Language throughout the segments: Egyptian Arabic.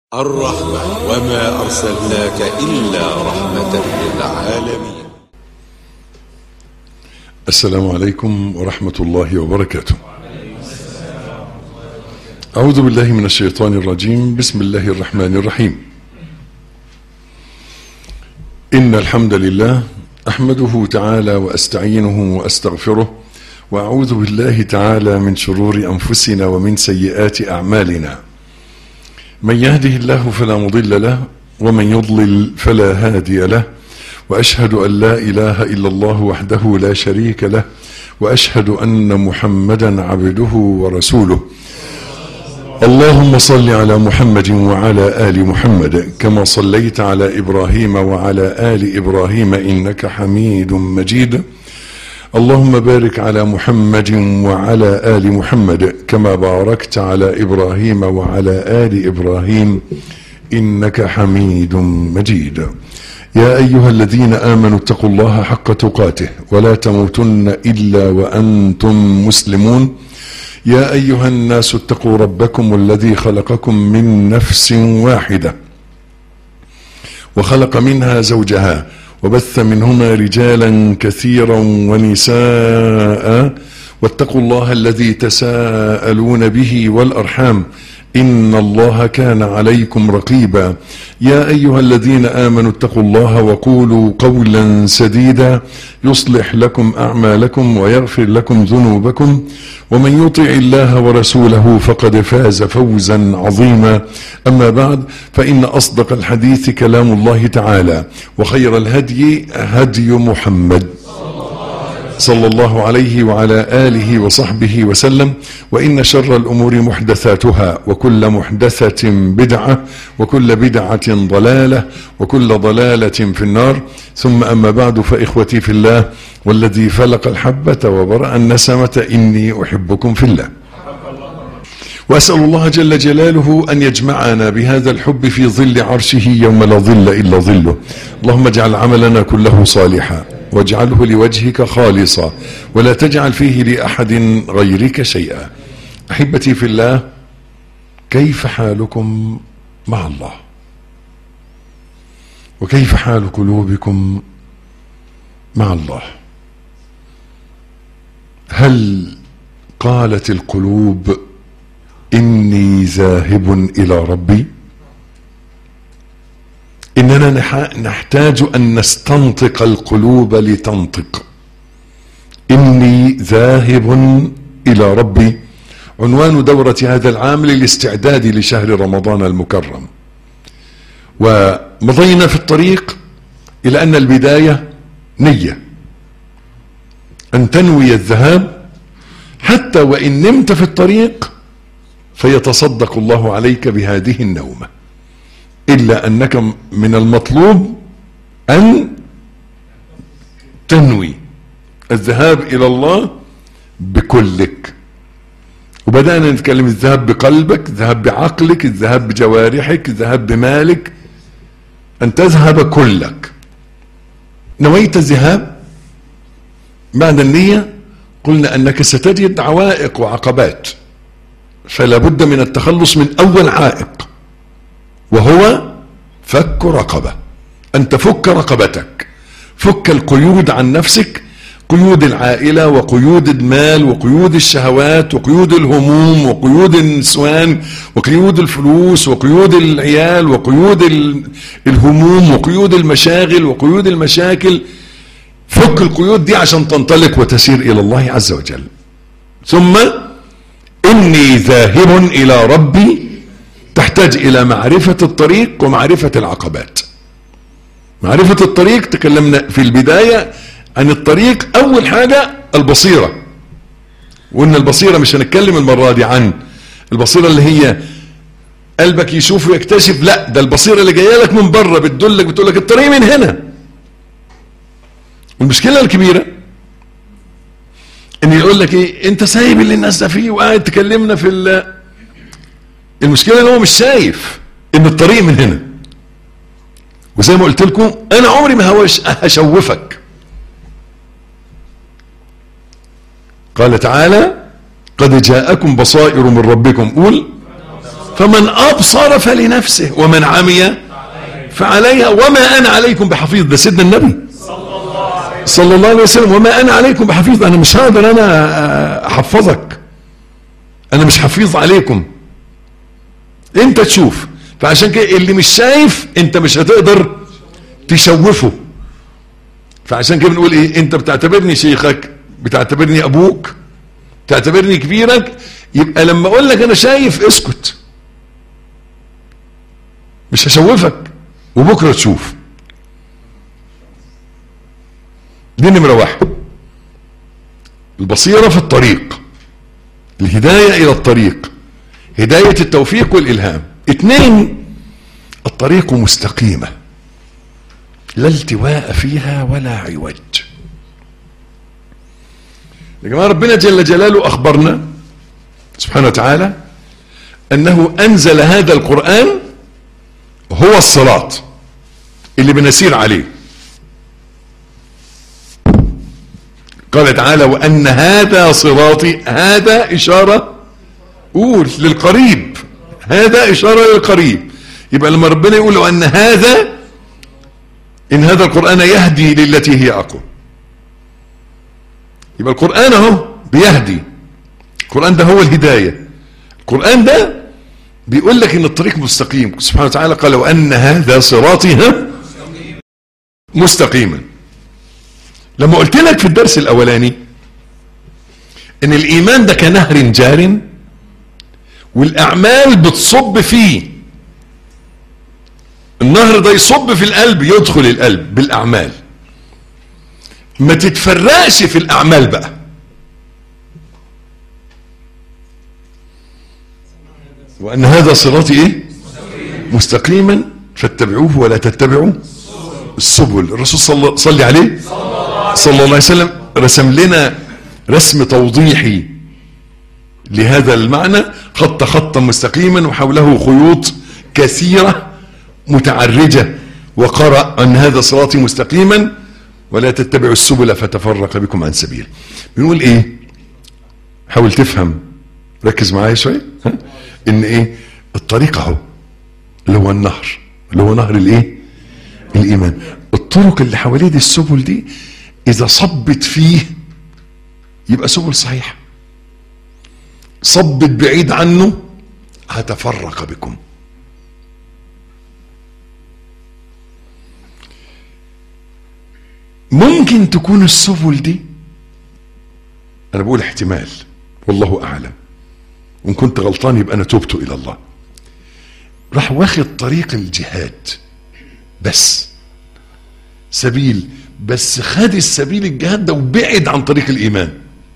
الرحمة وما أرسلناك إلا رحمة للعالمين السلام عليكم ورحمة الله وبركاته أعوذ بالله من الشيطان الرجيم بسم الله الرحمن الرحيم إن الحمد لله أحمده تعالى وأستعينه وأستغفره وأعوذ بالله تعالى من شرور أنفسنا ومن سيئات أعمالنا من يهده الله فلا مضل له ومن يضلل فلا هادي له واشهد ان لا اله الا الله وحده لا شريك له واشهد ان محمدا عبده ورسوله اللهم صل على محمد وعلى ال محمد كما صليت على ابراهيم وعلى ال ابراهيم انك حميد مجيد اللهم بارك على محمد وعلى ال محمد كما باركت على ابراهيم وعلى ال ابراهيم انك حميد مجيد يا ايها الذين امنوا اتقوا الله حق تقاته ولا تموتن الا وانتم مسلمون يا ايها الناس اتقوا ربكم الذي خلقكم من نفس واحده وخلق منها زوجها وبث منهما رجالا كثيرا ونساء واتقوا الله الذي تساءلون به والارحام ان الله كان عليكم رقيبا يا ايها الذين امنوا اتقوا الله وقولوا قولا سديدا يصلح لكم اعمالكم ويغفر لكم ذنوبكم ومن يطع الله ورسوله فقد فاز فوزا عظيما اما بعد فان اصدق الحديث كلام الله تعالى وخير الهدي هدي محمد صلى الله عليه وعلى آله وصحبه وسلم وإن شر الأمور محدثاتها وكل محدثة بدعة وكل بدعة ضلالة وكل ضلالة في النار ثم أما بعد فإخوتي في الله والذي فلق الحبة وبرأ النسمة إني أحبكم في الله وأسأل الله جل جلاله أن يجمعنا بهذا الحب في ظل عرشه يوم لا ظل إلا ظله اللهم اجعل عملنا كله صالحا واجعله لوجهك خالصا ولا تجعل فيه لأحد غيرك شيئا أحبتي في الله كيف حالكم مع الله وكيف حال قلوبكم مع الله هل قالت القلوب إني ذاهب إلى ربي إننا نحتاج أن نستنطق القلوب لتنطق إني ذاهب إلى ربي عنوان دورة هذا العام للاستعداد لشهر رمضان المكرم ومضينا في الطريق إلى أن البداية نية أن تنوي الذهاب حتى وإن نمت في الطريق فيتصدق الله عليك بهذه النومه إلا أنك من المطلوب أن تنوي الذهاب إلى الله بكلك وبدأنا نتكلم الذهاب بقلبك الذهاب بعقلك الذهاب بجوارحك الذهاب بمالك أن تذهب كلك نويت الذهاب بعد النية قلنا أنك ستجد عوائق وعقبات فلا بد من التخلص من أول عائق وهو فك رقبة أن تفك رقبتك فك القيود عن نفسك قيود العائلة وقيود المال وقيود الشهوات وقيود الهموم وقيود النسوان وقيود الفلوس وقيود العيال وقيود الهموم وقيود المشاغل وقيود المشاكل فك القيود دي عشان تنطلق وتسير إلى الله عز وجل ثم إني ذاهب إلى ربي تحتاج الى معرفة الطريق ومعرفة العقبات معرفة الطريق تكلمنا في البداية عن الطريق اول حاجة البصيرة وان البصيرة مش هنتكلم المرة دي عن البصيرة اللي هي قلبك يشوف ويكتشف لا ده البصيرة اللي جاية لك من بره بتدلك بتقول لك الطريق من هنا والمشكلة الكبيرة ان يقول لك ايه انت سايب اللي الناس ده فيه وقاعد تكلمنا في المشكله ان هو مش شايف ان الطريق من هنا وزي ما قلت لكم انا عمري ما هوش هشوفك قال تعالى قد جاءكم بصائر من ربكم قول فمن ابصر فلنفسه ومن عمي فعليها وما انا عليكم بحفيظ ده سيدنا النبي صلى الله عليه وسلم وما انا عليكم بحفيظ انا مش هقدر انا احفظك انا مش حفيظ عليكم انت تشوف فعشان كده اللي مش شايف انت مش هتقدر تشوفه فعشان كده بنقول ايه انت بتعتبرني شيخك بتعتبرني ابوك تعتبرني كبيرك يبقى لما اقول لك انا شايف اسكت مش هشوفك وبكره تشوف دي نمره واحد البصيره في الطريق الهدايه الى الطريق هدايه التوفيق والالهام اثنين الطريق مستقيمه لا التواء فيها ولا عوج يا جماعه ربنا جل جلاله اخبرنا سبحانه وتعالى انه انزل هذا القران هو الصراط اللي بنسير عليه قال تعالى وان هذا صراطي هذا اشاره قول للقريب هذا اشاره للقريب يبقى لما ربنا يقول وان هذا ان هذا القران يهدي للتي هي اقوم يبقى القران اهو بيهدي القران ده هو الهدايه القران ده بيقول لك ان الطريق مستقيم سبحانه وتعالى قال وان هذا صراطي ها مستقيما لما قلت لك في الدرس الاولاني ان الايمان ده كنهر جار والاعمال بتصب فيه النهر ده يصب في القلب يدخل القلب بالاعمال ما تتفرقش في الاعمال بقى وان هذا صراطي ايه مستقيما فاتبعوه ولا تتبعوا السبل الرسول صلى صلي عليه صلى الله عليه وسلم رسم لنا رسم توضيحي لهذا المعنى خط خطا مستقيما وحوله خيوط كثيرة متعرجة وقرأ أن هذا صراطي مستقيما ولا تتبعوا السبل فتفرق بكم عن سبيل بنقول ايه حاول تفهم ركز معايا شوية ها؟ ان ايه الطريق اهو اللي هو النهر اللي هو نهر الايه الايمان الطرق اللي حواليه دي السبل دي اذا صبت فيه يبقى سبل صحيحه صبت بعيد عنه هتفرق بكم ممكن تكون السبل دي انا بقول احتمال والله اعلم وان كنت غلطان يبقى انا تبت الى الله راح واخد طريق الجهاد بس سبيل بس خد السبيل الجهاد ده وبعد عن طريق الايمان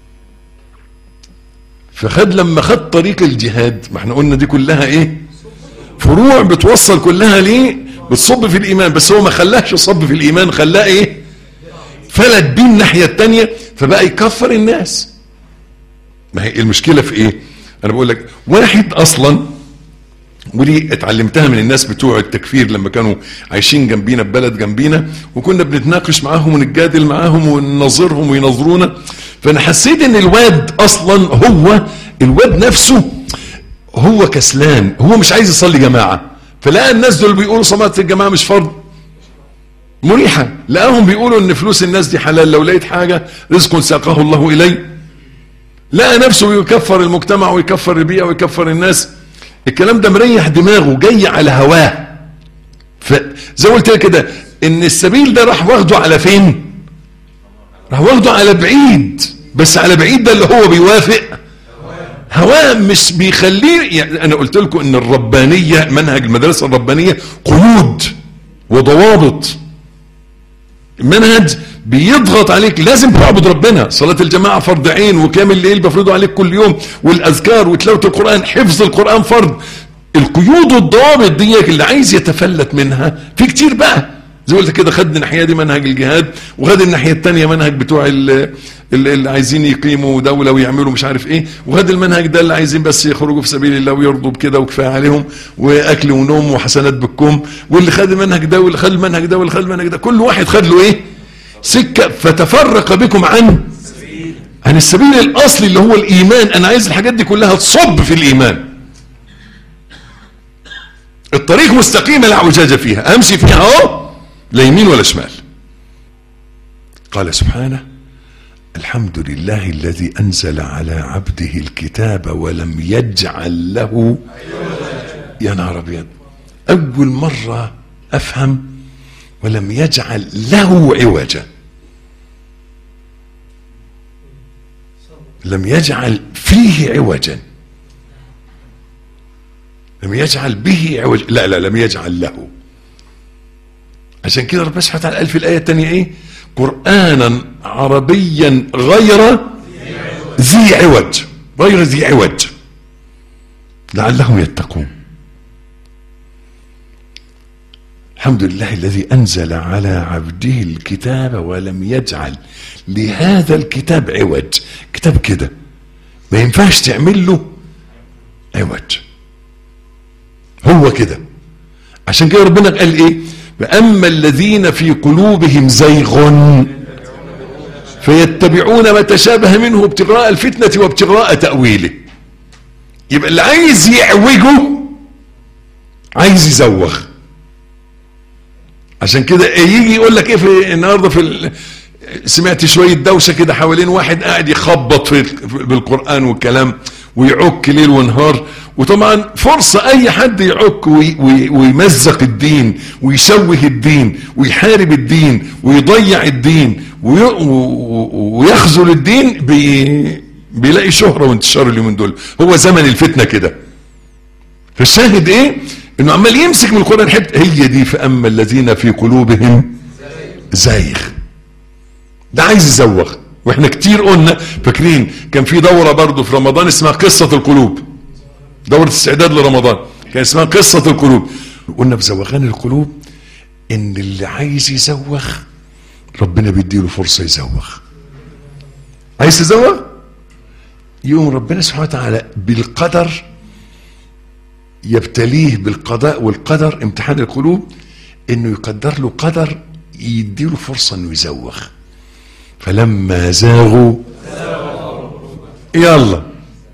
فخد لما خد طريق الجهاد ما احنا قلنا دي كلها ايه فروع بتوصل كلها ليه بتصب في الايمان بس هو ما خلاهش يصب في الايمان خلاه ايه فلت بيه الناحيه الثانيه فبقى يكفر الناس ما هي المشكله في ايه انا بقول لك واحد اصلا ودي اتعلمتها من الناس بتوع التكفير لما كانوا عايشين جنبينا ببلد جنبينا وكنا بنتناقش معاهم ونتجادل معاهم وننظرهم وينظرونا فانا حسيت ان الواد اصلا هو الواد نفسه هو كسلان هو مش عايز يصلي جماعه فلقى الناس دول بيقولوا صلاه الجماعه مش فرض مريحه لقاهم بيقولوا ان فلوس الناس دي حلال لو لقيت حاجه رزق ساقه الله الي لقى نفسه يكفر المجتمع ويكفر البيئه ويكفر الناس الكلام ده مريح دماغه جاي على هواه فزي ما قلت لك كده ان السبيل ده راح واخده على فين راح واخده على بعيد بس على بعيد ده اللي هو بيوافق هواه مش بيخليه يعني انا قلت لكم ان الربانيه منهج المدرسه الربانيه قيود وضوابط منهج بيضغط عليك لازم تعبد ربنا صلاة الجماعة فرض عين وكامل الليل بفرضه عليك كل يوم والأذكار وتلاوة القرآن حفظ القرآن فرض القيود والضوابط دي اللي عايز يتفلت منها في كتير بقى زي ما قلت كده خد الناحية دي منهج الجهاد وخد الناحية التانية منهج بتوع اللي, اللي عايزين يقيموا دولة ويعملوا مش عارف ايه وخد المنهج ده اللي عايزين بس يخرجوا في سبيل الله ويرضوا بكده وكفاية عليهم واكل ونوم وحسنات بالكم واللي خد المنهج ده واللي خد المنهج ده واللي خد المنهج ده كل واحد خد له ايه سكة فتفرق بكم عن عن السبيل الاصلي اللي هو الايمان انا عايز الحاجات دي كلها تصب في الايمان الطريق مستقيمة لا اعوجاج فيها امشي فيها اهو لا يمين ولا شمال قال سبحانه الحمد لله الذي انزل على عبده الكتاب ولم يجعل له يا نهار ابيض اول مره افهم ولم يجعل له عوجا لم يجعل فيه عوجا لم يجعل به عوج لا لا لم يجعل له عشان كده ربنا سبحانه وتعالى قال في الآية الثانية إيه قرآنا عربيا غير ذي عوج غير ذي عوج لعلهم يتقون الحمد لله الذي أنزل على عبده الكتاب ولم يجعل لهذا الكتاب عوج كتاب كده ما ينفعش تعمل له عوج هو كده عشان كده ربنا قال ايه فاما الذين في قلوبهم زيغ فيتبعون ما تشابه منه ابتغاء الفتنة وابتغاء تأويله يبقى اللي عايز يعوجه عايز يزوغ عشان كده يجي يقول لك ايه في النهارده في ال... سمعت شويه دوشه كده حوالين واحد قاعد يخبط في بالقران والكلام ويعك ليل ونهار وطبعا فرصه اي حد يعك وي وي ويمزق الدين ويشوه الدين ويحارب الدين ويضيع الدين وي ويخذل الدين بي بيلاقي شهره وانتشار اليومين دول هو زمن الفتنه كده فالشاهد ايه انه عمال يمسك من القران حته هي دي فاما الذين في قلوبهم زايغ ده عايز يزوغ واحنا كتير قلنا فاكرين كان في دوره برضه في رمضان اسمها قصه القلوب دوره استعداد لرمضان كان اسمها قصه القلوب قلنا بزوغان القلوب ان اللي عايز يزوغ ربنا بيديله فرصه يزوغ عايز تزوغ يقوم ربنا سبحانه وتعالى بالقدر يبتليه بالقضاء والقدر امتحان القلوب انه يقدر له قدر يديله فرصة انه يزوغ فلما زاغوا يلا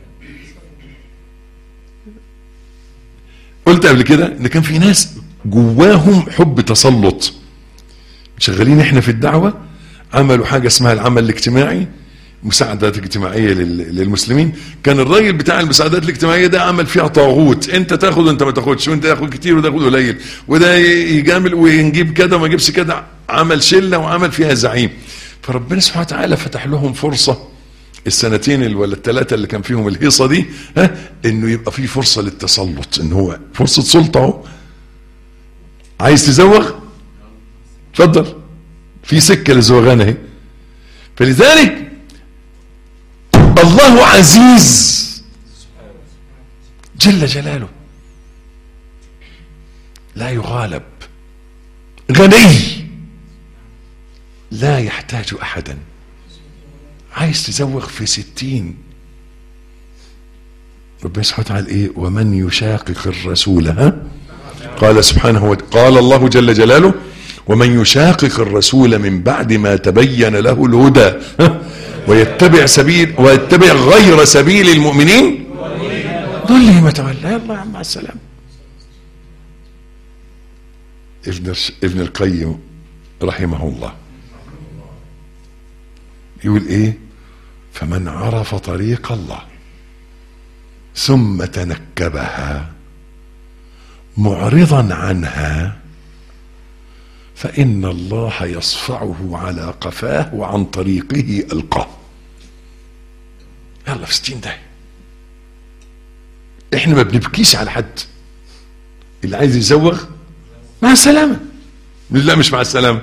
قلت قبل كده ان كان في ناس جواهم حب تسلط شغالين احنا في الدعوة عملوا حاجة اسمها العمل الاجتماعي مساعدات اجتماعية للمسلمين كان الراجل بتاع المساعدات الاجتماعية ده عمل فيها طاغوت انت تاخد وانت ما تاخدش وانت تاخد كتير وده ياخد قليل وده يجامل ونجيب كده وما يجيبش كده عمل شلة وعمل فيها زعيم فربنا سبحانه وتعالى فتح لهم فرصة السنتين ولا الثلاثة اللي كان فيهم الهيصة دي ها انه يبقى في فرصة للتسلط ان هو فرصة سلطة اهو عايز تزوغ اتفضل في سكة للزوغان اهي فلذلك الله عزيز جل جلاله لا يغالب غني لا يحتاج احدا عايز تزوغ في ستين ربنا سبحانه وتعالى ايه ومن يشاقق الرسول ها قال سبحانه قال الله جل جلاله ومن يشاقق الرسول من بعد ما تبين له الهدى ها ويتبع سبيل ويتبع غير سبيل المؤمنين ضله ما تولى يلا يا عم مع السلامه ابن ابن القيم رحمه الله يقول ايه فمن عرف طريق الله ثم تنكبها معرضا عنها فإن الله يصفعه على قفاه وعن طريقه ألقاه يلا في ستين ده احنا ما بنبكيش على حد اللي عايز يزوغ مع السلامة لا مش مع السلامة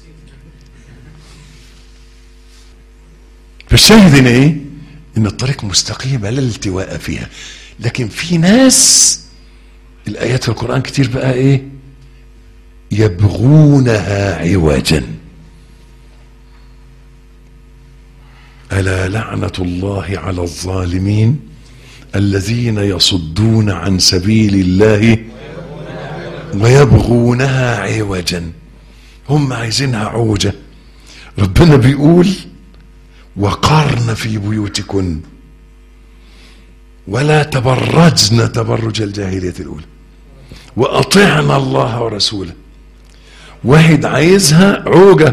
فالشاهد هنا ايه ان الطريق مستقيمة لا التواء فيها لكن في ناس الايات في القرآن كتير بقى ايه يبغونها عوجا الا لعنه الله على الظالمين الذين يصدون عن سبيل الله ويبغونها عوجا هم عايزينها عوجه ربنا بيقول وقرن في بيوتكن ولا تبرجن تبرج الجاهليه الاولى واطعنا الله ورسوله واحد عايزها عوجة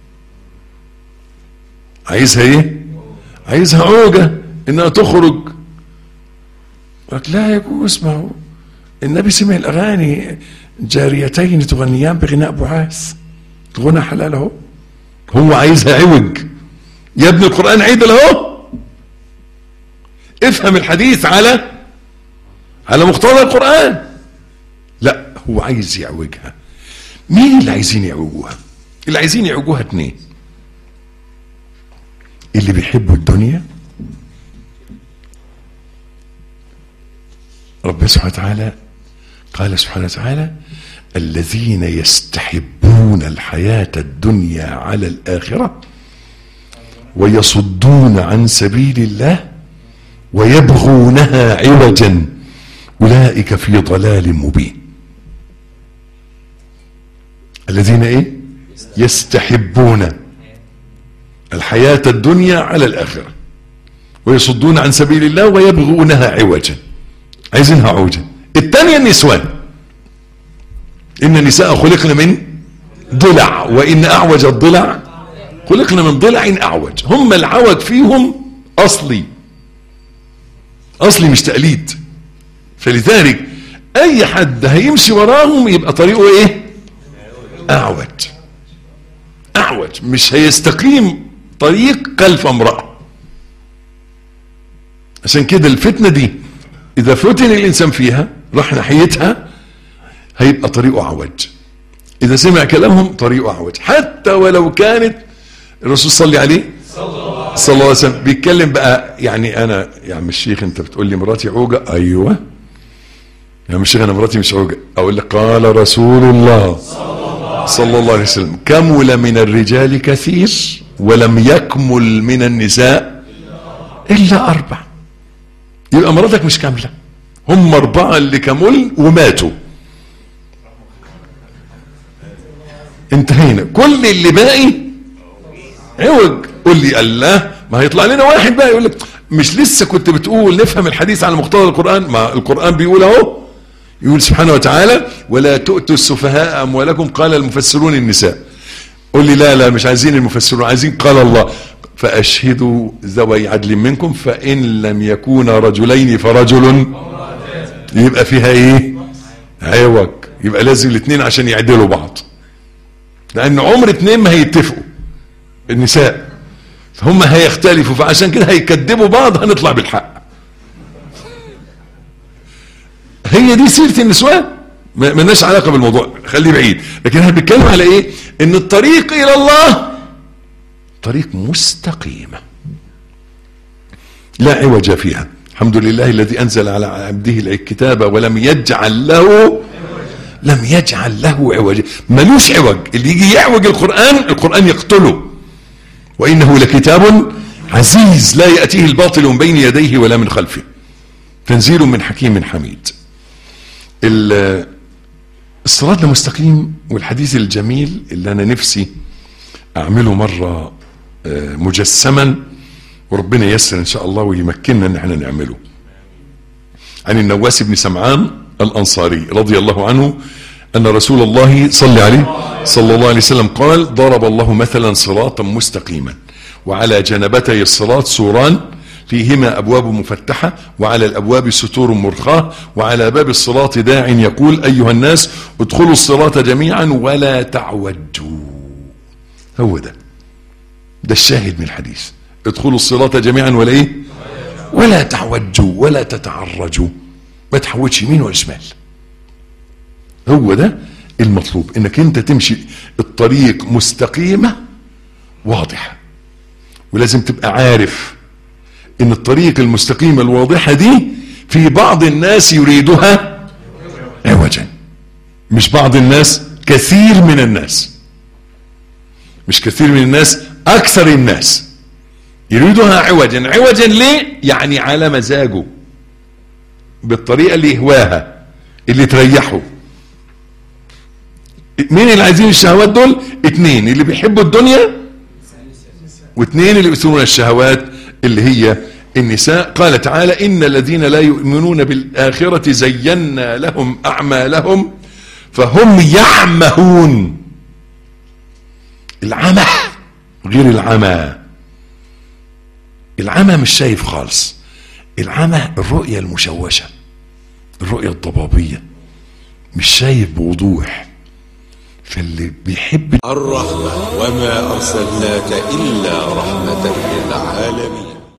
عايزها ايه عايزها عوجة انها تخرج لك لا يجوز ما هو النبي سمع الاغاني جاريتين تغنيان بغناء بعاث غنى حلال اهو هو عايزها عوج يا ابن القران عيد اهو افهم الحديث على على مقتضى القران لا هو عايز يعوجها مين اللي عايزين يعوجوها اللي عايزين يعوجوها اتنين اللي بيحبوا الدنيا ربنا سبحانه وتعالى قال سبحانه وتعالى الذين يستحبون الحياة الدنيا على الآخرة ويصدون عن سبيل الله ويبغونها عوجا أولئك في ضلال مبين الذين ايه يستحبون الحياة الدنيا على الآخرة ويصدون عن سبيل الله ويبغونها عوجا عايزينها عوجا الثانية النسوان إن النساء خلقن من ضلع وإن أعوج الضلع خلقن من ضلع أعوج هم العوج فيهم أصلي أصلي مش تقليد فلذلك أي حد هيمشي وراهم يبقى طريقه إيه أعوج أعوج مش هيستقيم طريق خلف امرأة عشان كده الفتنة دي إذا فتن الإنسان فيها راح ناحيتها هيبقى طريقه أعوج إذا سمع كلامهم طريقه أعوج حتى ولو كانت الرسول صلى عليه صلى الله عليه وسلم بيتكلم بقى يعني أنا يا عم الشيخ أنت بتقول لي مراتي عوجة أيوه يا عم الشيخ أنا مراتي مش عوجة أقول لك قال رسول الله صلى الله عليه وسلم كمل من الرجال كثير ولم يكمل من النساء إلا أربع يبقى مراتك مش كاملة هم أربعة اللي كمل وماتوا انتهينا كل اللي باقي عوج قول لي الله ما هيطلع لنا واحد بقى يقول لك مش لسه كنت بتقول نفهم الحديث على مقتضى القرآن ما القرآن بيقول اهو يقول سبحانه وتعالى ولا تؤتوا السفهاء أموالكم قال المفسرون النساء قول لي لا لا مش عايزين المفسرون عايزين قال الله فأشهدوا ذوي عدل منكم فإن لم يكونا رجلين فرجل يبقى فيها ايه عوج يبقى لازم الاثنين عشان يعدلوا بعض لان عمر اتنين ما هيتفقوا النساء فهم هيختلفوا فعشان كده هيكذبوا بعض هنطلع بالحق هي دي سيرة النسوان ما لناش علاقة بالموضوع خليه بعيد لكن احنا بنتكلم على ايه ان الطريق الى الله طريق مستقيمة لا عوج فيها الحمد لله الذي انزل على عبده الكتاب ولم يجعل له لم يجعل له عوج ملوش عوج اللي يجي يعوج القرآن القرآن يقتله وإنه لكتاب عزيز لا يأتيه الباطل من بين يديه ولا من خلفه تنزيل من حكيم حميد الصراط المستقيم والحديث الجميل اللي أنا نفسي أعمله مرة مجسما وربنا ييسر إن شاء الله ويمكننا إن احنا نعمله عن النواس بن سمعان الأنصاري رضي الله عنه أن رسول الله صلى عليه صلى الله عليه وسلم قال ضرب الله مثلا صراطا مستقيما وعلى جنبتي الصراط سوران فيهما أبواب مفتحة وعلى الأبواب ستور مرخاة وعلى باب الصراط داع يقول أيها الناس ادخلوا الصراط جميعا ولا تعوجوا هو ده ده الشاهد من الحديث ادخلوا الصراط جميعا ولا ايه ولا تعوجوا ولا تتعرجوا ما تحوتش يمين ولا شمال هو ده المطلوب انك انت تمشي الطريق مستقيمة واضحة ولازم تبقى عارف ان الطريق المستقيمة الواضحة دي في بعض الناس يريدها عوجا مش بعض الناس كثير من الناس مش كثير من الناس اكثر الناس يريدها عوجا عوجا ليه يعني على مزاجه بالطريقة اللي يهواها اللي تريحه مين اللي عايزين الشهوات دول اتنين اللي بيحبوا الدنيا واتنين اللي بيثورون الشهوات اللي هي النساء قال تعالى إن الذين لا يؤمنون بالآخرة زينا لهم أعمالهم فهم يعمهون العمى غير العمى العمى مش شايف خالص العمى الرؤية المشوشة الرؤية الضبابية مش شايف بوضوح فاللي بيحب الرحمة وما أرسلناك إلا رحمة للعالمين